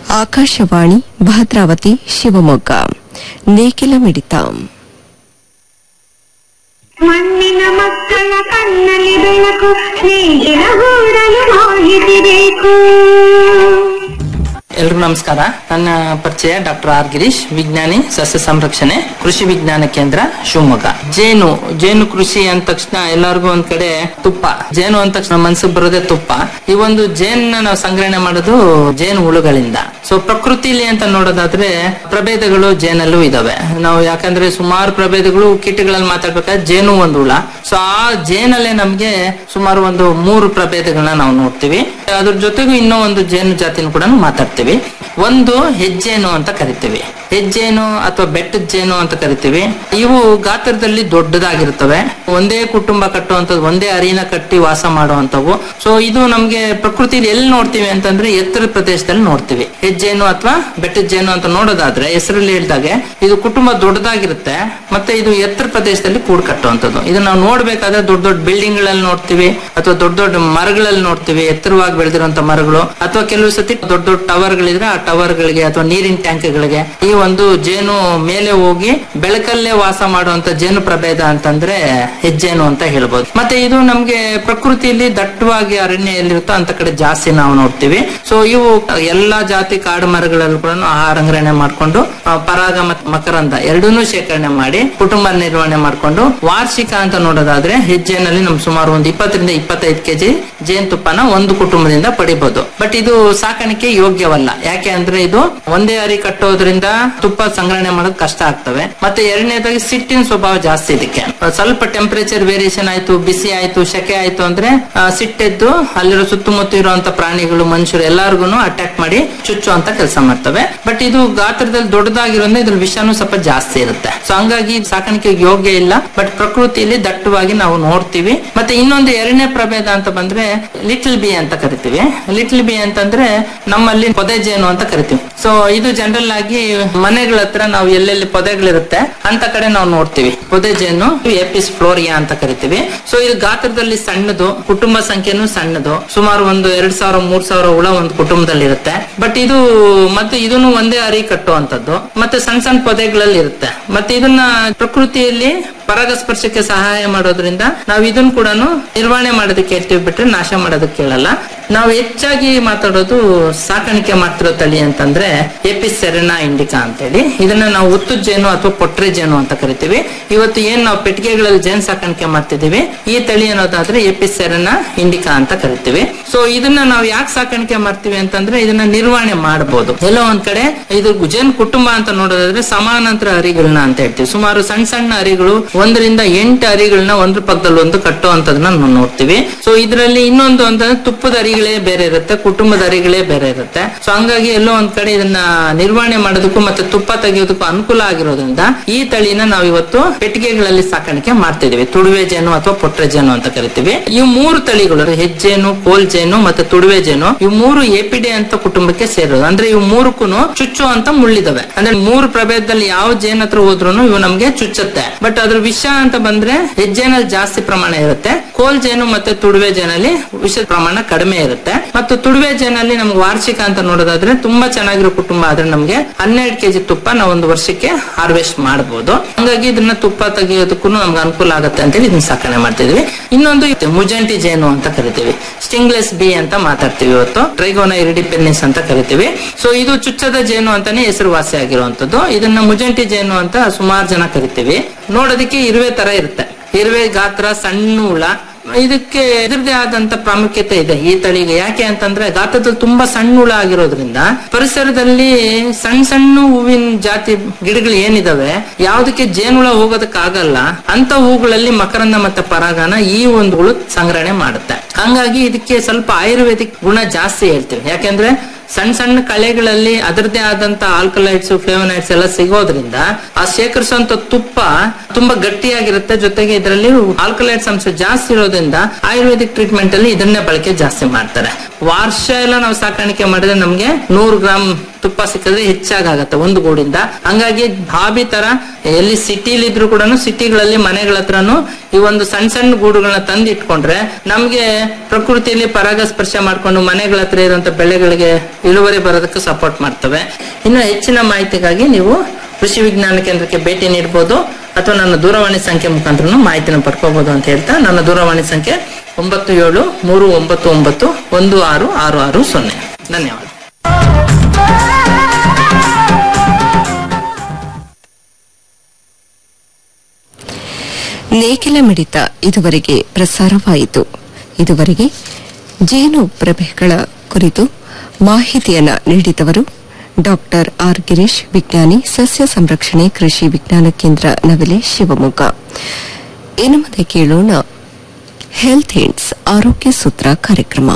ಆಕಾಶವಾಣಿ ಭದ್ರಾವತಿ ಶಿವಮೊಗ್ಗ ನೇಕಿಲ ಮಿಡಿತ ಮಣ್ಣಿನ ಮಕ್ಕಳ ಕಣ್ಣಲ್ಲಿ ಬೆಳಕು ಸ್ನೇಹಿತರ ಗೂಡಲು ಮಾಹಿತಿ ಬೇಕು ಎಲ್ರಿಗೂ ನಮಸ್ಕಾರ ನನ್ನ ಪರಿಚಯ ಡಾಕ್ಟರ್ ಆರ್ ಗಿರೀಶ್ ವಿಜ್ಞಾನಿ ಸಸ್ಯ ಸಂರಕ್ಷಣೆ ಕೃಷಿ ವಿಜ್ಞಾನ ಕೇಂದ್ರ ಶಿವಮೊಗ್ಗ ಜೇನು ಜೇನು ಕೃಷಿ ಅಂದ ತಕ್ಷಣ ಎಲ್ಲರಿಗೂ ಒಂದ್ ಕಡೆ ತುಪ್ಪ ಜೇನು ಅಂದ ತಕ್ಷಣ ಮನ್ಸಿಗೆ ಬರೋದೇ ತುಪ್ಪ ಈ ಒಂದು ಜೇನ್ನ ನಾವು ಸಂಗ್ರಹಣೆ ಮಾಡೋದು ಜೇನು ಹುಳುಗಳಿಂದ ಸೊ ಪ್ರಕೃತಿಲಿ ಅಂತ ನೋಡೋದಾದ್ರೆ ಪ್ರಭೇದಗಳು ಜೇನಲ್ಲೂ ಇದಾವೆ ನಾವು ಯಾಕಂದ್ರೆ ಸುಮಾರು ಪ್ರಭೇದಗಳು ಕೀಟಗಳಲ್ಲಿ ಮಾತಾಡ್ಬೇಕಾದ್ರೆ ಜೇನು ಒಂದು ಹುಳ ಸೊ ಆ ಜೇನಲ್ಲೇ ನಮ್ಗೆ ಸುಮಾರು ಒಂದು ಮೂರು ಪ್ರಭೇದಗಳನ್ನ ನಾವು ನೋಡ್ತೀವಿ ಅದ್ರ ಜೊತೆಗೂ ಇನ್ನೂ ಒಂದು ಜೇನು ಜಾತಿನ ಕೂಡ ಮಾತಾಡ್ತೀವಿ ಒಂದು ಹೆಜ್ಜೇನು ಅಂತ ಕರಿತೀವಿ ಹೆಜ್ಜೇನು ಅಥವಾ ಬೆಟ್ಟದ ಜೇನು ಅಂತ ಕರಿತೀವಿ ಇವು ಗಾತ್ರದಲ್ಲಿ ದೊಡ್ಡದಾಗಿರ್ತವೆ ಒಂದೇ ಕುಟುಂಬ ಕಟ್ಟುವಂಥದ್ದು ಒಂದೇ ಅರಿನ ಕಟ್ಟಿ ವಾಸ ಮಾಡುವಂತವು ಸೊ ಇದು ನಮ್ಗೆ ಪ್ರಕೃತಿಲಿ ಎಲ್ಲಿ ನೋಡ್ತೀವಿ ಅಂತಂದ್ರೆ ಎತ್ತರ ಪ್ರದೇಶದಲ್ಲಿ ನೋಡ್ತೀವಿ ಹೆಜ್ಜೇನು ಅಥವಾ ಬೆಟ್ಟದ ಜೇನು ಅಂತ ನೋಡೋದಾದ್ರೆ ಹೆಸರಲ್ಲಿ ಹೇಳ್ದಾಗೆ ಇದು ಕುಟುಂಬ ದೊಡ್ಡದಾಗಿರುತ್ತೆ ಮತ್ತೆ ಇದು ಎತ್ತರ ಪ್ರದೇಶದಲ್ಲಿ ಕೂಡ್ ಕಟ್ಟುವಂಥದ್ದು ಇದನ್ನ ನಾವು ನೋಡ್ಬೇಕಾದ್ರೆ ದೊಡ್ಡ ದೊಡ್ಡ ಬಿಲ್ಡಿಂಗ್ ಗಳಲ್ಲಿ ನೋಡ್ತೀವಿ ಅಥವಾ ದೊಡ್ಡ ದೊಡ್ಡ ಮರಗಳಲ್ಲಿ ನೋಡ್ತೀವಿ ಎತ್ತರವಾಗಿ ಬೆಳೆದಿರುವಂತ ಮರಗಳು ಅಥವಾ ಕೆಲವು ಸತಿ ದೊಡ್ಡ ದೊಡ್ಡ ಟವರ್ ಗಳಿದ್ರೆ ಆ ಟವರ್ ಗಳಿಗೆ ಅಥವಾ ನೀರಿನ ಟ್ಯಾಂಕ್ ಗಳಿಗೆ ಈ ಒಂದು ಜೇನು ಮೇಲೆ ಹೋಗಿ ಬೆಳಕಲ್ಲೇ ವಾಸ ಮಾಡುವಂತ ಜೇನು ಪ್ರಭೇದ ಅಂತಂದ್ರೆ ಹೆಜ್ಜೇನು ಅಂತ ಹೇಳ್ಬೋದು ಮತ್ತೆ ಇದು ನಮ್ಗೆ ಪ್ರಕೃತಿಯಲ್ಲಿ ದಟ್ಟವಾಗಿ ಅರಣ್ಯ ಎಲ್ಲಿರುತ್ತೋ ಅಂತ ಕಡೆ ಜಾಸ್ತಿ ನಾವು ನೋಡ್ತೀವಿ ಸೊ ಇವು ಎಲ್ಲಾ ಜಾತಿ ಕಾಡು ಮರಗಳಲ್ಲೂ ಕೂಡ ಆಹಾರ ಸಂಗ್ರಹಣೆ ಮಾಡ್ಕೊಂಡು ಆ, ಪರಾಗ ಮತ್ತು ಮಕರಂದ ಎರಡನ್ನೂ ಶೇಖರಣೆ ಮಾಡಿ ಕುಟುಂಬ ನಿರ್ವಹಣೆ ಮಾಡ್ಕೊಂಡು ವಾರ್ಷಿಕ ಅಂತ ನೋಡೋದಾದ್ರೆ ಹೆಜ್ಜೆನಲ್ಲಿ ನಮ್ ಸುಮಾರು ಒಂದು ಇಪ್ಪತ್ತರಿಂದ ಇಪ್ಪತ್ತೈದು ಕೆಜಿ ಜೇನುತುಪ್ಪನ ಒಂದು ಕುಟುಂಬದಿಂದ ಪಡಿಬಹುದು ಬಟ್ ಇದು ಸಾಕಾಣಿಕೆ ಯೋಗ್ಯವಲ್ಲ ಯಾಕೆ ಅಂದ್ರೆ ಇದು ಒಂದೇ ಅರಿ ಕಟ್ಟೋದ್ರಿಂದ ತುಪ್ಪ ಸಂಗ್ರಹಣೆ ಮಾಡೋದು ಕಷ್ಟ ಆಗ್ತವೆ ಮತ್ತೆ ಎರಡನೇದಾಗಿ ಸಿಟ್ಟಿನ ಸ್ವಭಾವ ಜಾಸ್ತಿ ಇದಕ್ಕೆ ಸ್ವಲ್ಪ ಟೆಂಪರೇಚರ್ ವೇರಿಯೇಷನ್ ಆಯ್ತು ಬಿಸಿ ಆಯ್ತು ಶೆಕೆ ಆಯ್ತು ಅಂದ್ರೆ ಆ, ಸಿಟ್ಟೆದ್ದು ಅಲ್ಲಿರೋ ಸುತ್ತಮುತ್ತ ಇರುವಂತ ಪ್ರಾಣಿಗಳು ಮನುಷ್ಯರು ಎಲ್ಲಾರ್ಗು ಅಟ್ಯಾಕ್ ಮಾಡಿ ಚುಚ್ಚುವಂತ ಕೆಲಸ ಮಾಡ್ತವೆ ಬಟ್ ಇದು ಗಾತ್ರದಲ್ಲಿ ದೊಡ್ಡದಾಗಿರೋದ್ರಿಂದ ಇದ್ರ ವಿಷಾನು ಸ್ವಲ್ಪ ಜಾಸ್ತಿ ಇರುತ್ತೆ ಸೊ ಹಂಗಾಗಿ ಇದು ಸಾಕಾಣಿಕೆಗೆ ಯೋಗ್ಯ ಇಲ್ಲ ಬಟ್ ಪ್ರಕೃತಿಯಲ್ಲಿ ದಟ್ಟವಾಗಿ ನಾವು ನೋಡ್ತೀವಿ ಮತ್ತೆ ಇನ್ನೊಂದು ಎರಡನೇ ಪ್ರಭೇದ ಅಂತ ಬಂದ್ರೆ ಲಿಟಲ್ ಬಿ ಅಂತ ಕರಿತೀವಿ ಲಿಟಲ್ ಬಿ ಅಂತಂದ್ರೆ ನಮ್ಮಲ್ಲಿ ಪೊದೆ ಜೇನು ಅಂತ ಕರಿತೀವಿ ಸೊ ಇದು ಜನರಲ್ ಆಗಿ ಮನೆಗಳ ಹತ್ರ ನಾವು ಎಲ್ಲೆಲ್ಲಿ ಪೊದೆಗಳಿರುತ್ತೆ ಅಂತ ಕಡೆ ನಾವು ನೋಡ್ತೀವಿ ಪೊದೆ ಜೇನು ಎಪಿಸ್ ಫ್ಲೋರಿಯಾ ಅಂತ ಕರಿತೀವಿ ಸೊ ಇದು ಗಾತ್ರದಲ್ಲಿ ಸಣ್ಣದು ಕುಟುಂಬ ಸಂಖ್ಯೆನೂ ಸಣ್ಣದು ಸುಮಾರು ಒಂದು ಎರಡ್ ಸಾವಿರ ಮೂರ್ ಸಾವಿರ ಹುಳ ಒಂದು ಕುಟುಂಬದಲ್ಲಿ ಇರುತ್ತೆ ಬಟ್ ಇದು ಮತ್ತೆ ಇದನ್ನು ಒಂದೇ ಅರಿ ಕಟ್ಟುವಂತದ್ದು ಮತ್ತೆ ಸಣ್ಣ ಸಣ್ಣ ಪೊದೆಗಳಲ್ಲಿ ಇರುತ್ತೆ ಮತ್ತೆ ಇದನ್ನ ಪ್ರಕೃತಿಯಲ್ಲಿ ಪರಾಗಸ್ಪರ್ಶಕ್ಕೆ ಸಹಾಯ ಮಾಡೋದ್ರಿಂದ ನಾವು ಇದನ್ನ ಕೂಡ ನಿರ್ವಹಣೆ ಮಾಡೋದಕ್ಕೆ ಹೇಳ್ತೀವಿ ಬಿಟ್ರೆ ನಾಶ ಮಾಡೋದಕ್ಕೆ ಹೇಳಲ್ಲ ನಾವು ಹೆಚ್ಚಾಗಿ ಮಾತಾಡೋದು ಸಾಕಾಣಿಕೆ ಮಾಡ್ತಿರೋ ತಳಿ ಅಂತಂದ್ರೆ ಎಪಿಸ್ ಸೆರೆನಾ ಇಂಡಿಕಾ ಅಂತೇಳಿ ಇದನ್ನ ನಾವು ಉತ್ತು ಜೇನು ಅಥವಾ ಪೊಟ್ರೆ ಜೇನು ಅಂತ ಕರಿತೀವಿ ಇವತ್ತು ಏನ್ ನಾವು ಪೆಟ್ಟಿಗೆಗಳಲ್ಲಿ ಜೇನು ಸಾಕಾಣಿಕೆ ಮಾಡ್ತಿದೀವಿ ಈ ತಳಿ ಅನ್ನೋದಾದ್ರೆ ಎಪಿಸ್ ಸೆರೆನಾ ಇಂಡಿಕಾ ಅಂತ ಕರಿತೀವಿ ಸೊ ಇದನ್ನ ನಾವು ಯಾಕೆ ಸಾಕಾಣಿಕೆ ಮಾಡ್ತೀವಿ ಅಂತಂದ್ರೆ ಇದನ್ನ ನಿರ್ವಹಣೆ ಮಾಡಬಹುದು ಎಲ್ಲೋ ಒಂದ್ ಕಡೆ ಇದು ಜೇನು ಕುಟುಂಬ ಅಂತ ನೋಡೋದಾದ್ರೆ ಸಮಾನಾಂತರ ಅರಿಗಳನ್ನ ಅಂತ ಹೇಳ್ತೀವಿ ಸುಮಾರು ಸಣ್ಣ ಸಣ್ಣ ಅರಿಗಳು ಒಂದರಿಂದ ಎಂಟು ಅರಿಗಳನ್ನ ಒಂದ್ರ ಪಕ್ಕದಲ್ಲಿ ಒಂದು ಕಟ್ಟುವಂತದನ್ನ ನಾವು ನೋಡ್ತೀವಿ ಸೊ ಇದರಲ್ಲಿ ಇನ್ನೊಂದು ಅಂತಂದ್ರೆ ತುಪ್ಪದ ಅರಿಗಳೇ ಬೇರೆ ಇರುತ್ತೆ ಕುಟುಂಬದ ಅರಿಗಳೇ ಬೇರೆ ಇರುತ್ತೆ ಸೊ ಹಂಗಾಗಿ ಎಲ್ಲೋ ಒಂದ್ ಕಡೆ ಇದನ್ನ ನಿರ್ವಹಣೆ ಮಾಡೋದಕ್ಕೂ ಮತ್ತೆ ತುಪ್ಪ ತೆಗೆಯೋದಕ್ಕೂ ಅನುಕೂಲ ಆಗಿರೋದ್ರಿಂದ ಈ ತಳಿನ ನಾವು ಇವತ್ತು ಪೆಟ್ಟಿಗೆಗಳಲ್ಲಿ ಸಾಕಾಣಿಕೆ ಮಾಡ್ತಿದೀವಿ ತುಡುವೆ ಜೇನು ಅಥವಾ ಪೊಟ್ರೆ ಜೇನು ಅಂತ ಕರಿತೀವಿ ಈ ಮೂರು ತಳಿಗಳು ಹೆಜ್ಜೇನು ಕೋಲ್ ಜೇನು ಮತ್ತೆ ತುಡುವೆ ಜೇನು ಇವು ಮೂರು ಎಪಿಡೆ ಅಂತ ಕುಟುಂಬಕ್ಕೆ ಸೇರೋದು ಅಂದ್ರೆ ಇವು ಮೂರಕ್ಕೂ ಚುಚ್ಚು ಅಂತ ಮುಳ್ಳಿದಾವೆ ಅಂದ್ರೆ ಮೂರು ಪ್ರಭೇದದಲ್ಲಿ ಯಾವ ಜೇನ್ ಹತ್ರ ಹೋದ್ರು ಇವು ನಮ್ಗೆ ಚುಚ್ಚುತ್ತೆ ಬಟ್ ಅದ್ರ ವಿಷ ಅಂತ ಬಂದ್ರೆ ಹೆಜ್ಜೇನಲ್ಲಿ ಜಾಸ್ತಿ ಪ್ರಮಾಣ ಇರುತ್ತೆ ಕೋಲ್ ಜೇನು ಮತ್ತೆ ತುಡುವೆ ಜೇನಲ್ಲಿ ವಿಷದ ಪ್ರಮಾಣ ಕಡಿಮೆ ಇರುತ್ತೆ ಮತ್ತು ತುಡುವೆ ಜೇನಲ್ಲಿ ನಮ್ಗೆ ವಾರ್ಷಿಕ ಅಂತ ನೋಡೋದಾದ್ರೆ ತುಂಬಾ ಚೆನ್ನಾಗಿರೋ ಕುಟುಂಬ ಆದ್ರೆ ನಮ್ಗೆ ಹನ್ನೆರಡು ಕೆಜಿ ತುಪ್ಪ ನಾವು ಒಂದು ವರ್ಷಕ್ಕೆ ಹಾರ್ವೆಸ್ಟ್ ಮಾಡಬಹುದು ಹಂಗಾಗಿ ಇದನ್ನ ತುಪ್ಪ ತೆಗೆಯೋದಕ್ಕೂ ನಮ್ಗೆ ಅನುಕೂಲ ಆಗುತ್ತೆ ಅಂತೇಳಿ ಇದನ್ನ ಸಾಕಣೆ ಮಾಡ್ತಿದ್ವಿ ಇನ್ನೊಂದು ಇದೆ, ಮುಜಂಟಿ ಜೇನು ಅಂತ ಕರಿತೀವಿ ಸ್ಟಿಂಗ್ಲೆಸ್ ಬಿ ಅಂತ ಮಾತಾಡ್ತೀವಿ ಇವತ್ತು ಟ್ರೈಗೋನ ಇರಿಡಿಪೆನ್ನಿಸ್ ಅಂತ ಕರಿತೀವಿ ಸೊ ಇದು ಚುಚ್ಚದ ಜೇನು ಅಂತಾನೆ ಹೆಸರುವಾಸಿ ಆಗಿರುವಂತದ್ದು ಇದನ್ನ ಮುಜಂಟಿ ಜೇನು ಅಂತ ಸುಮಾರು ಜನ ಕರಿತೀವಿ ನೋಡೋದಕ್ಕೆ ಇರುವೆ ತರ ಇರುತ್ತೆ ಇರುವೆ ಗಾತ್ರ ಸಣ್ಣ ಹುಳ ಇದಕ್ಕೆ ಇದರದೇ ಆದಂತ ಪ್ರಾಮುಖ್ಯತೆ ಇದೆ ಈ ತಳಿಗೆ ಯಾಕೆ ಅಂತಂದ್ರೆ ಗಾತ್ರದಲ್ಲಿ ತುಂಬಾ ಸಣ್ಣ ಹುಳ ಆಗಿರೋದ್ರಿಂದ ಪರಿಸರದಲ್ಲಿ ಸಣ್ಣ ಸಣ್ಣ ಹೂವಿನ ಜಾತಿ ಗಿಡಗಳು ಏನಿದಾವೆ ಯಾವ್ದಕ್ಕೆ ಜೇನುಹುಳ ಹೋಗೋದಕ್ಕಾಗಲ್ಲ ಅಂತ ಹೂಗಳಲ್ಲಿ ಮಕರಂದ ಮತ್ತೆ ಪರಾಗನ ಈ ಒಂದು ಹುಳು ಸಂಗ್ರಹಣೆ ಮಾಡುತ್ತೆ ಹಂಗಾಗಿ ಇದಕ್ಕೆ ಸ್ವಲ್ಪ ಆಯುರ್ವೇದಿಕ್ ಗುಣ ಜಾಸ್ತಿ ಹೇಳ್ತೀವಿ ಯಾಕೆಂದ್ರೆ ಸಣ್ಣ ಸಣ್ಣ ಕಳೆಗಳಲ್ಲಿ ಅದರದೇ ಆದಂತ ಆಲ್ಕಲೈಟ್ಸ್ ಫ್ಲೇವನೈಟ್ಸ್ ಎಲ್ಲ ಸಿಗೋದ್ರಿಂದ ಆ ಶೇಖರಿಸುವಂತ ತುಪ್ಪ ತುಂಬಾ ಗಟ್ಟಿಯಾಗಿರುತ್ತೆ ಜೊತೆಗೆ ಇದರಲ್ಲಿ ಆಲ್ಕಲೈಟ್ಸ್ ಅಂಶ ಜಾಸ್ತಿ ಇರೋದ್ರಿಂದ ಆಯುರ್ವೇದಿಕ್ ಟ್ರೀಟ್ಮೆಂಟ್ ಅಲ್ಲಿ ಇದನ್ನೇ ಬಳಕೆ ಜಾಸ್ತಿ ಮಾಡ್ತಾರೆ ವರ್ಷ ಎಲ್ಲ ನಾವು ಸಾಕಾಣಿಕೆ ಮಾಡಿದ್ರೆ ನಮ್ಗೆ ನೂರು ಗ್ರಾಮ್ ತುಪ್ಪ ಸಿಕ್ಕಿದ್ರೆ ಹೆಚ್ಚಾಗತ್ತೆ ಒಂದು ಗೂಡಿಂದ ಹಂಗಾಗಿ ಹಾಬಿ ತರ ಎಲ್ಲಿ ಸಿಟಿಲಿ ಇದ್ರು ಕೂಡ ಸಿಟಿಗಳಲ್ಲಿ ಮನೆಗಳ ಹತ್ರನು ಈ ಒಂದು ಸಣ್ಣ ಸಣ್ಣ ಗೂಡುಗಳನ್ನ ತಂದು ಇಟ್ಕೊಂಡ್ರೆ ನಮ್ಗೆ ಪ್ರಕೃತಿಯಲ್ಲಿ ಪರಾಗಸ್ಪರ್ಶ ಮಾಡ್ಕೊಂಡು ಮನೆಗಳ ಹತ್ರ ಇರುವಂತ ಬೆಳೆಗಳಿಗೆ ಇಳುವರಿ ಬರೋದಕ್ಕೆ ಸಪೋರ್ಟ್ ಮಾಡ್ತವೆ ಇನ್ನು ಹೆಚ್ಚಿನ ಮಾಹಿತಿಗಾಗಿ ನೀವು ಕೃಷಿ ವಿಜ್ಞಾನ ಕೇಂದ್ರಕ್ಕೆ ಭೇಟಿ ನೀಡಬಹುದು ಅಥವಾ ನನ್ನ ದೂರವಾಣಿ ಸಂಖ್ಯೆ ಮುಖಾಂತರ ಮಾಹಿತಿನ ಪಡ್ಕೋಬಹುದು ಅಂತ ಹೇಳ್ತಾ ನನ್ನ ದೂರವಾಣಿ ಸಂಖ್ಯೆ ಒಂಬತ್ತು ಏಳು ಮೂರು ಒಂಬತ್ತು ಒಂಬತ್ತು ಒಂದು ಆರು ಆರು ಆರು ಸೊನ್ನೆ ಧನ್ಯವಾದ ನೇಗಿಲ ಮಿಡಿತ ಇದುವರೆಗೆ ಪ್ರಸಾರವಾಯಿತು ಇದುವರೆಗೆ ಜೇನು ಪ್ರಭೆಗಳ ಕುರಿತು ಮಾಹಿತಿಯನ್ನ ನೀಡಿದವರು ಡಾಕ್ಟರ್ ಆರ್ ಗಿರೀಶ್ ವಿಜ್ಞಾನಿ ಸಸ್ಯ ಸಂರಕ್ಷಣೆ ಕೃಷಿ ವಿಜ್ಞಾನ ಕೇಂದ್ರ ನವಲೆ ಶಿವಮೊಗ್ಗ ಇನ್ನು ಮುಂದೆ ಕೇಳೋಣ ಹೆಲ್ತ್ ಹಿಂಟ್ಸ್ ಆರೋಗ್ಯ ಸೂತ್ರ ಕಾರ್ಯಕ್ರಮ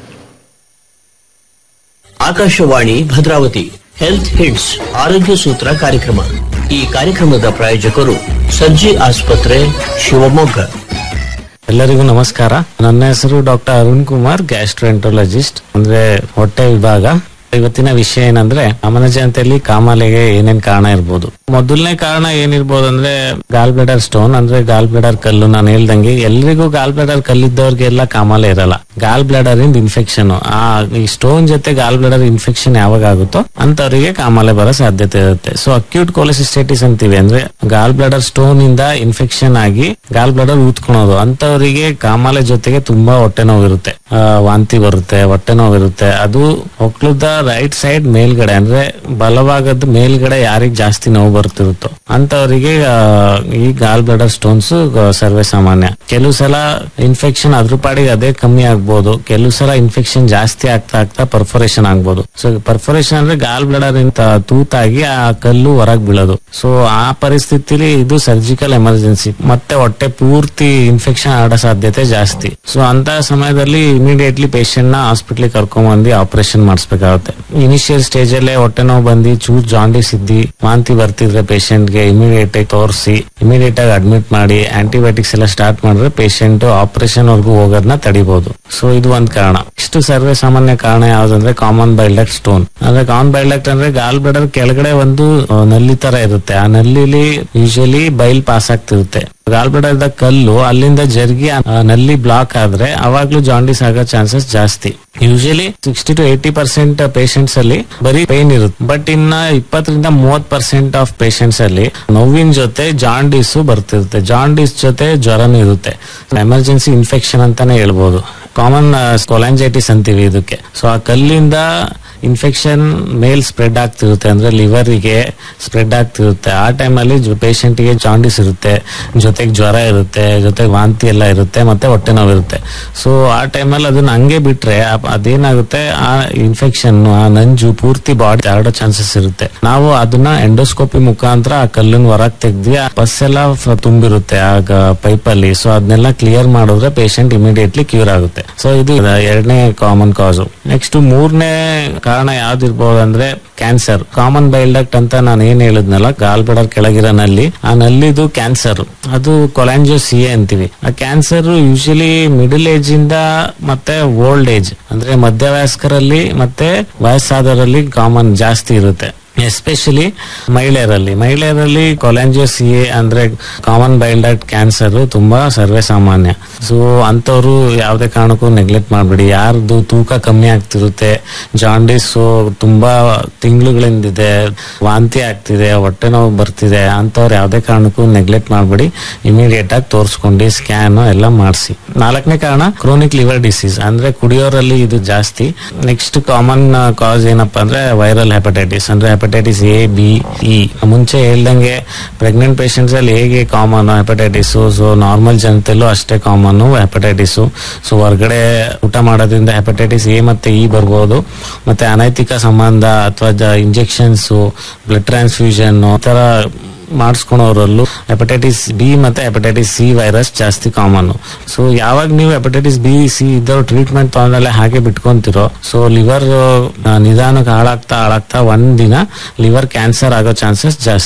ಆಕಾಶವಾಣಿ ಭದ್ರಾವತಿ ಹೆಲ್ತ್ ಹಿಟ್ಸ್ ಆರೋಗ್ಯ ಸೂತ್ರ ಕಾರ್ಯಕ್ರಮ ಈ ಕಾರ್ಯಕ್ರಮದ ಪ್ರಾಯೋಜಕರು ಸರ್ಜಿ ಆಸ್ಪತ್ರೆ ಶಿವಮೊಗ್ಗ ಎಲ್ಲರಿಗೂ ನಮಸ್ಕಾರ ನನ್ನ ಹೆಸರು ಡಾಕ್ಟರ್ ಅರುಣ್ ಕುಮಾರ್ ಗ್ಯಾಸ್ಟ್ರೆಂಟೊಲಜಿಸ್ಟ್ ಅಂದ್ರೆ ಹೊಟ್ಟೆ ವಿಭಾಗ ಇವತ್ತಿನ ವಿಷಯ ಏನಂದ್ರೆ ಅಮನ ಜಯಂತಿಯಲ್ಲಿ ಕಾಮಾಲೆಗೆ ಏನೇನ್ ಕಾರಣ ಇರ್ಬೋದು ಮೊದಲನೇ ಕಾರಣ ಏನಿರ್ಬೋದು ಅಂದ್ರೆ ಗಾಲ್ ಬ್ಲೆಡರ್ ಸ್ಟೋನ್ ಅಂದ್ರೆ ಗಾಲ್ ಬ್ಲೆಡರ್ ಕಲ್ಲು ನಾನು ಹೇಳ್ದಂಗೆ ಎಲ್ರಿಗೂ ಗಾಲ್ ಬ್ಲೆಡರ್ ಕಲ್ಲಿದ್ದವ್ರಿಗೆಲ್ಲ ಕಾಮಾಲೆ ಇರಲ್ಲ ಗಾಲ್ ಬ್ಲೆಡರ್ ಇಂದ ಇನ್ಫೆಕ್ಷನ್ ಆ ಈ ಸ್ಟೋನ್ ಜೊತೆ ಗಾಲ್ ಬ್ಲೆಡರ್ ಇನ್ಫೆಕ್ಷನ್ ಯಾವಾಗ ಆಗುತ್ತೋ ಅಂತವರಿಗೆ ಕಾಮಾಲೆ ಬರೋ ಸಾಧ್ಯತೆ ಇರುತ್ತೆ ಸೊ ಅಕ್ಯೂಟ್ ಕೋಲೆಸಿಸ್ಟೈಟಿಸ್ ಅಂತೀವಿ ಅಂದ್ರೆ ಗಾಲ್ ಬ್ಲೆಡರ್ ಸ್ಟೋನ್ ಇಂದ ಇನ್ಫೆಕ್ಷನ್ ಆಗಿ ಗಾಲ್ ಬ್ಲೆಡರ್ ಊದ್ಕೊಳೋದು ಅಂತವರಿಗೆ ಕಾಮಾಲೆ ಜೊತೆಗೆ ತುಂಬಾ ಹೊಟ್ಟೆ ನೋವು ಇರುತ್ತೆ ಆ, ವಾಂತಿ ಬರುತ್ತೆ ಹೊಟ್ಟೆ ನೋವು ಇರುತ್ತೆ ಅದು ಹೊಕ್ಲದ ರೈಟ್ ಸೈಡ್ ಮೇಲ್ಗಡೆ ಅಂದ್ರೆ ಬಲಭಾಗದ ಮೇಲ್ಗಡೆ ಯಾರಿಗ್ ಜಾಸ್ತಿ ನೋವು ಬರ್ತಿರುತ್ತೋ ಅಂತವರಿಗೆ ಆ, ಈ ಗಾಲ್ ಬ್ಲಡರ್ ಸ್ಟೋನ್ಸ್ ಸರ್ವೇ ಸಾಮಾನ್ಯ ಕೆಲವು ಸಲ ಇನ್ಫೆಕ್ಷನ್ ಅದ್ರ ಪಾಡಿಗೆ ಅದೇ ಕಮ್ಮಿ ಆಗ್ಬೋದು ಕೆಲವು ಸಲ ಇನ್ಫೆಕ್ಷನ್ ಜಾಸ್ತಿ ಆಗ್ತಾ ಆಗ್ತಾ ಪರ್ಫೊರೇಷನ್ ಆಗ್ಬೋದು ಸೊ ಪರ್ಫೊರೇಷನ್ ಅಂದ್ರೆ ಗಾಲ್ ಬ್ಲಡರ್ ಇಂತ ತೂತಾಗಿ ಆ ಕಲ್ಲು ಹೊರಗ್ ಬೀಳೋದು ಸೊ ಆ ಪರಿಸ್ಥಿತಿಲಿ ಇದು ಸರ್ಜಿಕಲ್ ಎಮರ್ಜೆನ್ಸಿ ಮತ್ತೆ ಹೊಟ್ಟೆ ಪೂರ್ತಿ ಇನ್ಫೆಕ್ಷನ್ ಆಡೋ ಸಾಧ್ಯತೆ ಜಾಸ್ತಿ ಸೊ ಅಂತ ಸಮಯದಲ್ಲಿ ಇಮಿಡಿಯೇಟ್ಲಿ ಪೇಷಂಟ್ ನ ಹಾಸ್ಪಿಟ್ಲಿಗೆ ಕರ್ಕೊಂಡ್ ಬಂದು ಆಪರೇಷನ್ ಮಾಡಿಸ್ಬೇಕಾಗುತ್ತೆ ಇನಿಷಿಯಲ್ ಸ್ಟೇಜ್ ಅಲ್ಲೇ ಹೊಟ್ಟೆ ನೋವು ಬಂದು ಚೂರ್ ಜಾಂಡಿಸ್ ಇದ್ದಿ ವಾಂತಿ ಬರ್ತಿದ್ರೆ ಪೇಷಂಟ್ ಗೆ ಇಮಿಡಿಯೇಟ್ ಆಗಿ ತೋರಿಸಿ ಇಮಿಡಿಯೇಟ್ ಆಗಿ ಅಡ್ಮಿಟ್ ಮಾಡಿ ಆಂಟಿಬಯೋಟಿಕ್ಸ್ ಎಲ್ಲ ಸ್ಟಾರ್ಟ್ ಮಾಡಿದ್ರೆ ಪೇಷಂಟ್ ಆಪರೇಷನ್ ವರ್ಗೂ ಹೋಗೋದನ್ನ ತಡಿಬಹುದು ಸೊ ಇದು ಒಂದ್ ಕಾರಣ ಇಷ್ಟು ಸರ್ವೇ ಸಾಮಾನ್ಯ ಕಾರಣ ಯಾವ್ದಂದ್ರೆ ಕಾಮನ್ ಬೈಲ್ಡಕ್ಟ್ ಸ್ಟೋನ್ ಅಂದ್ರೆ ಕಾಮನ್ ಬೈಲ್ಡಕ್ಟ್ ಅಂದ್ರೆ ಗಾಲ್ ಬ್ಲಡರ್ ಕೆಳಗಡೆ ಒಂದು ಆ, ನಲ್ಲಿ ತರ ಇರುತ್ತೆ ಆ ನಲ್ಲಿಲಿ ಯೂಶಲಿ ಬೈಲ್ ಪಾಸ್ ಆಗ್ತಿರುತ್ತೆ ಗಾಲ್ ಬ್ಲಡರ್ ಕಲ್ಲು ಅಲ್ಲಿಂದ ಜರುಗಿ ಆ ನಲ್ಲಿ ಬ್ಲಾಕ್ ಆದ್ರೆ ಅವಾಗ್ಲೂ ಜಾಂಡಿಸ್ ಆಗೋ ಚಾನ್ಸಸ್ ಜಾಸ್ತಿ usually sixty to eighty percent patients ಅಲ್ಲಿ ಬರೀ ಪೈನ್ ಇರುತ್ತೆ ಬಟ್ ಇನ್ನ ಇಪ್ಪತ್ತರಿಂದ ಮೂವತ್ ಪರ್ಸೆಂಟ್ ಆಫ್ ಪೇಷಂಟ್ಸ್ ಅಲ್ಲಿ ನೋವಿನ ಜೊತೆ ಜಾಂಡೀಸ್ ಬರ್ತಿರುತ್ತೆ ಜಾಂಡೀಸ್ ಜೊತೆ ಜ್ವರನೂ ಇರುತ್ತೆ ಎಮರ್ಜೆನ್ಸಿ ಇನ್ಫೆಕ್ಷನ್ ಅಂತಾನೆ ಹೇಳ್ಬೋದು ಕಾಮನ್ ಕೊಲಾಂಜೈಟಿಸ್ ಅಂತೀವಿ ಇದಕ್ಕೆ ಸೊ ಆ ಕಲ್ಲಿಂದ ಇನ್ಫೆಕ್ಷನ್ ಮೇಲ್ ಸ್ಪ್ರೆಡ್ ಆಗ್ತಿರುತ್ತೆ ಅಂದ್ರೆ ಲಿವರಿಗೆ ಸ್ಪ್ರೆಡ್ ಆಗ್ತಿರುತ್ತೆ ಆ ಟೈಮಲ್ಲಿ ಪೇಷಂಟ್ ಗೆ ಜಾಂಡಿಸ್ ಇರುತ್ತೆ ಜೊತೆಗೆ ಜ್ವರ ಇರುತ್ತೆ ಜೊತೆಗೆ ವಾಂತಿ ಎಲ್ಲ ಇರುತ್ತೆ ಮತ್ತೆ ಹೊಟ್ಟೆ ನೋವು ಇರುತ್ತೆ ಸೊ ಆ ಟೈಮಲ್ಲಿ ಅದನ್ನ ಹಂಗೆ ಬಿಟ್ರೆ ಆ- ಅದೇನಾಗುತ್ತೆ ಆ ಇನ್ಫೆಕ್ಷನ್ ಆ ನಂಜು ಪೂರ್ತಿ ಬಾಡಿ ಹರಡೋ ಚಾನ್ಸಸ್ ಇರುತ್ತೆ ನಾವು ಅದನ್ನ ಎಂಡೋಸ್ಕೋಪಿ ಮುಖಾಂತರ ಆ ಕಲ್ಲನ್ನು ಹೊರಗೆ ತೆಗ್ದಿ ಆ ಬಸ್ ಎಲ್ಲ ಫ- ತುಂಬಿರುತ್ತೆ ಆಗ ಪೈಪ್ ಅಲ್ಲಿ ಸೊ ಅದನ್ನೆಲ್ಲ ಕ್ಲಿಯರ್ ಮಾಡಿದ್ರೆ ಪೇಷಂಟ್ ಇಮಿಡಿಯೇಟ್ಲಿ ಕ್ಯೂರ್ ಆಗುತ್ತೆ ಸೊ ಇದು ಎರಡನೇ ಕಾಮನ್ ಕಾಸು ನೆಕ್ಸ್ಟ್ ಮೂರನೇ ಕಾರಣ ಯಾವ್ದಿರ್ಬೋದು ಅಂದ್ರೆ ಕ್ಯಾನ್ಸರ್ ಕಾಮನ್ ಬೈಲ್ಡಕ್ಟ್ ಅಂತ ನಾನು ಏನ್ ಹೇಳಿದ್ನಲ್ಲ ಗಾಲ್ ಬ್ಲಡರ್ ಕೆಳಗಿರೋ ನಲ್ಲಿ ಆ ನಲ್ಲಿದು ಕ್ಯಾನ್ಸರ್ ಅದು ಕೊಲಾಂಜೋ ಸಿ ಎ ಅಂತೀವಿ ಆ ಕ್ಯಾನ್ಸರ್ ಯೂಶಲಿ ಮಿಡಲ್ ಏಜ್ ಇಂದ ಮತ್ತೆ ಓಲ್ಡ್ ಏಜ್ ಅಂದ್ರೆ ಮಧ್ಯವಯಸ್ಕರಲ್ಲಿ ಮತ್ತೆ ವಯಸ್ಸಾದವರಲ್ಲಿ ಕಾಮನ್ ಜಾಸ್ತಿ ಇರುತ್ತೆ ಎಸ್ಪೆಷಲಿ ಮಹಿಳೆಯರಲ್ಲಿ ಮಹಿಳೆಯರಲ್ಲಿ ಕೊಲಾಂಜಿಯೋಸಿಯೆ ಅಂದ್ರೆ ಕಾಮನ್ ಬೈಲ್ಡಕ್ಟ್ ಕ್ಯಾನ್ಸರ್ ತುಂಬಾ ಸರ್ವೇ ಸಾಮಾನ್ಯ ಸೊ ಅಂತವ್ರು ಯಾವುದೇ ಕಾರಣಕ್ಕೂ ನೆಗ್ಲೆಕ್ಟ್ ಮಾಡಬೇಡಿ ಯಾರ್ದು ತೂಕ ಕಮ್ಮಿ ಆಗ್ತಿರುತ್ತೆ ಜಾಂಡೀಸ್ ತುಂಬಾ ತಿಂಗಳುಗಳಿಂದಿದೆ ವಾಂತಿ ಆಗ್ತಿದೆ ಹೊಟ್ಟೆ ನೋವು ಬರ್ತಿದೆ ಅಂತವ್ರು ಯಾವುದೇ ಕಾರಣಕ್ಕೂ ನೆಗ್ಲೆಕ್ಟ್ ಮಾಡಬೇಡಿ ಇಮಿಡಿಯೇಟ್ ಆಗಿ ತೋರಿಸ್ಕೊಂಡು ಸ್ಕ್ಯಾನ್ ಎಲ್ಲ ಮಾಡಿಸಿ ನಾಲ್ಕನೇ ಕಾರಣ ಕ್ರೋನಿಕ್ ಲಿವರ್ ಡಿಸೀಸ್ ಅಂದ್ರೆ ಕುಡಿಯೋರಲ್ಲಿ ಇದು ಜಾಸ್ತಿ ನೆಕ್ಸ್ಟ್ ಕಾಮನ್ ಕಾಸ್ ಏನಪ್ಪಾ ಅಂದ್ರೆ ವೈರಲ್ ಹೆಪಟೈಟಿಸ್ ಅಂದ್ರೆ ಹೆಪಟೈಟಿಸ್ ಎ ಬಿ ಇ ಮುಂಚೆ ಹೇಳ್ದಂಗೆ ಪ್ರೆಗ್ನೆಂಟ್ ಪೇಷಂಟ್ಸ್ ಅಲ್ಲಿ ಹೇಗೆ ಕಾಮನ್ ಹೆಪಟೈಟಿಸ್ ಸೊ ನಾರ್ಮಲ್ ಜನತೆಲ್ಲೂ ಅಷ್ಟೇ ಕಾಮನ್ ಹೆಪಟೈಟಿಸ್ ಸೊ ಹೊರಗಡೆ ಊಟ ಮಾಡೋದ್ರಿಂದ ಹೆಪಟೈಟಿಸ್ ಎ ಮತ್ತೆ ಇ ಬರ್ಬೋದು ಮತ್ತೆ ಅನೈತಿಕ ಸಂಬಂಧ ಅಥವಾ ಇಂಜೆಕ್ಷನ್ಸ್ ಬ್ಲಡ್ ಟ್ರಾನ್ಸ್ಫ್ಯೂಷನ್ ಈ ತರ ಮಾಡಿಸ್ಕೊಳೋರಲ್ಲೂ ಹೆಪಟೈಟಿಸ್ ಬಿ ಮತ್ತೆ ಹೆಪಟೈಟಿಸ್ ಸಿ ವೈರಸ್ ಜಾಸ್ತಿ ಕಾಮನ್ ಸೊ ಯಾವಾಗ ನೀವು ಹೆಪಟೈಟಿಸ್ ಬಿ ಸಿ ಇದ್ದವ್ರು ಟ್ರೀಟ್ಮೆಂಟ್ ತಗೊಂಡಲ್ಲೇ ಹಾಗೆ ಬಿಟ್ಕೊಂತಿರೋ ಸೊ ಲಿವರ್ ನಿಧಾನಕ್ಕೆ ಹಾಳಾಗ್ತಾ ಹಾಳಾಗ್ತಾ ಒಂದ್ ದಿನ ಲಿವರ್ ಕ್ಯಾನ್ಸರ್ ಆಗೋ ಚಾನ್ಸಸ್ ಜಾಸ್ತಿ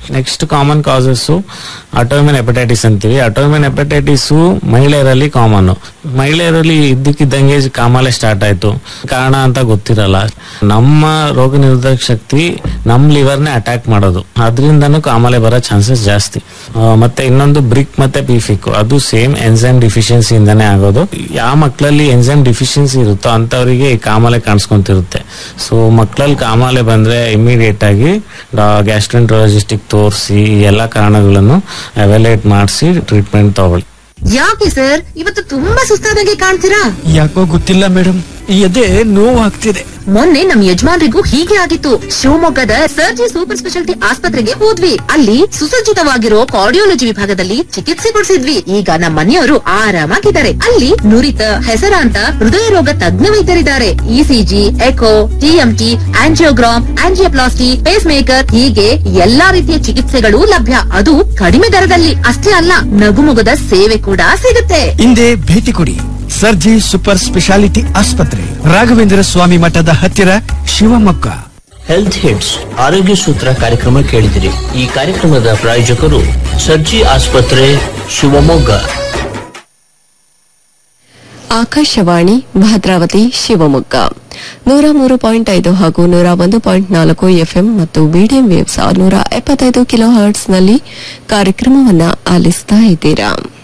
next common causes autoimmune hepatitis ಅಂತೀವಿ ಅಟೋಮಿನ್ ಹೆಪಟೈಟಿಸ್ ಮಹಿಳೆಯರಲ್ಲಿ ಕಾಮನ್ ಮಹಿಳೆಯರಲ್ಲಿ ಇದ್ದಕ್ಕಿದ್ದಂಗೆ ಕಾಮಾಲೆ ಸ್ಟಾರ್ಟ್ ಆಯ್ತು ಕಾರಣ ಅಂತ ಗೊತ್ತಿರಲ್ಲ ನಮ್ಮ ರೋಗ ನಿರೋಧಕ ಶಕ್ತಿ ನಮ್ ಲಿವರ್ನೇ ಅಟ್ಯಾಕ್ ಮಾಡೋದು ಅದರಿಂದನೂ ಕಾಮಾಲೆ ಬರೋ ಚಾನ್ಸಸ್ ಜಾಸ್ತಿ ಆ, ಮತ್ತೆ ಇನ್ನೊಂದು ಬ್ರಿಕ್ ಮತ್ತೆ ಪಿಫಿಕ್ ಅದು ಸೇಮ್ ಎನ್ಸೈಮ್ ಡಿಫಿಷಿಯನ್ಸಿಯಿಂದಾನೇ ಆಗೋದು ಯಾವ ಮಕ್ಕಳಲ್ಲಿ ಎನ್ಸೈಮ್ ಡಿಫಿಷಿಯನ್ಸಿ ಇರುತ್ತೋ ಅಂತವರಿಗೆ ಈ ಕಾಮಾಲೆ ಕಾಣಿಸ್ಕೊಂತಿರುತ್ತೆ ಸೊ ಮಕ್ಕಳಲ್ಲಿ ಕಾಮಾಲೆ ಬಂದ್ರೆ ಇಮಿಡಿಯೇಟ್ ಆಗಿ ಗ್ಯಾಸ್ಟ್ರೆಂಟ್ರಾಲಜಿಸ್ಟಿಕ್ ತೋರಿಸಿ ಈ ಎಲ್ಲ ಕಾರಣಗಳನ್ನು ಎವ್ಯಾಲ್ಯೂಯೇಟ್ ಮಾಡಿಸಿ ಟ್ರೀಟ್ಮೆಂಟ್ ತಗೊಳ್ಳಿ ಯಾಕೆ ಸರ್ ಇವತ್ತು ತುಂಬಾ ಸುಸ್ತಾದಂಗೆ ಕಾಣ್ತೀರಾ ಯಾಕೋ ಗೊತ್ತಿಲ್ಲ ಮೇಡಮ್ ಈ ಎದೆ ನೋವು ಆಗ್ತಿದೆ ಮೊನ್ನೆ ನಮ್ ಯಜಮಾನ್ರಿಗೂ ಹೀಗೆ ಆಗಿತ್ತು ಶಿವಮೊಗ್ಗದ ಸರ್ಜಿ ಸೂಪರ್ ಸ್ಪೆಷಾಲಿಟಿ ಆಸ್ಪತ್ರೆಗೆ ಹೋದ್ವಿ ಅಲ್ಲಿ ಸುಸಜ್ಜಿತವಾಗಿರೋ ಕಾರ್ಡಿಯೋಲಜಿ ವಿಭಾಗದಲ್ಲಿ ಚಿಕಿತ್ಸೆ ಕೊಡಿಸಿದ್ವಿ ಈಗ ನಮ್ಮ ಮನೆಯವರು ಆರಾಮಾಗಿದ್ದಾರೆ ಅಲ್ಲಿ ನುರಿತ ಹೆಸರಾಂತ ಹೃದಯ ರೋಗ ತಜ್ಞ ವೈದ್ಯರಿದ್ದಾರೆ ECG echo TMT angiogram angioplasty pacemaker ಹೀಗೆ ಎಲ್ಲಾ ರೀತಿಯ ಚಿಕಿತ್ಸೆಗಳು ಲಭ್ಯ ಅದು ಕಡಿಮೆ ದರದಲ್ಲಿ ಅಷ್ಟೇ ಅಲ್ಲ ನಗುಮೊಗದ ಸೇವೆ ಕೂಡ ಸಿಗುತ್ತೆ ಹಿಂದೆ ಭೇಟಿ ಕೊಡಿ ಸರ್ಜಿ ಸೂಪರ್ ಸ್ಪೆಷಾಲಿಟಿ ಆಸ್ಪತ್ರೆ ರಾಘವೇಂದ್ರ ಸ್ವಾಮಿ ಮಠದ ಹತ್ತಿರ ಶಿವಮೊಗ್ಗ ಹೆಲ್ತ್ ಹಿಟ್ಸ್ ಆರೋಗ್ಯ ಸೂತ್ರ ಕಾರ್ಯಕ್ರಮ ಕೇಳಿದಿರಿ ಈ ಕಾರ್ಯಕ್ರಮದ ಪ್ರಾಯೋಜಕರು ಸರ್ಜಿ ಆಸ್ಪತ್ರೆ ಶಿವಮೊಗ್ಗ ಆಕಾಶವಾಣಿ ಭದ್ರಾವತಿ ಶಿವಮೊಗ್ಗ ನೂರ ಮೂರು ಪಾಯಿಂಟ್ ಐದು ಹಾಗೂ ನೂರ ಒಂದು ಪಾಯಿಂಟ್ ನಾಲ್ಕು ಎಫ್ಎಂ ಮತ್ತು ಮೀಡಿಯಂ ವೇವ್ಸ್ ನೂರ ಎಪ್ಪತ್ತೈದು ಕಿಲೋ ಹರ್ಟ್ಸ್ನಲ್ಲಿ ಕಾರ್ಯಕ್ರಮವನ್ನ ಆಲಿಸ್ತಾ ಇದ್ದೀರಾ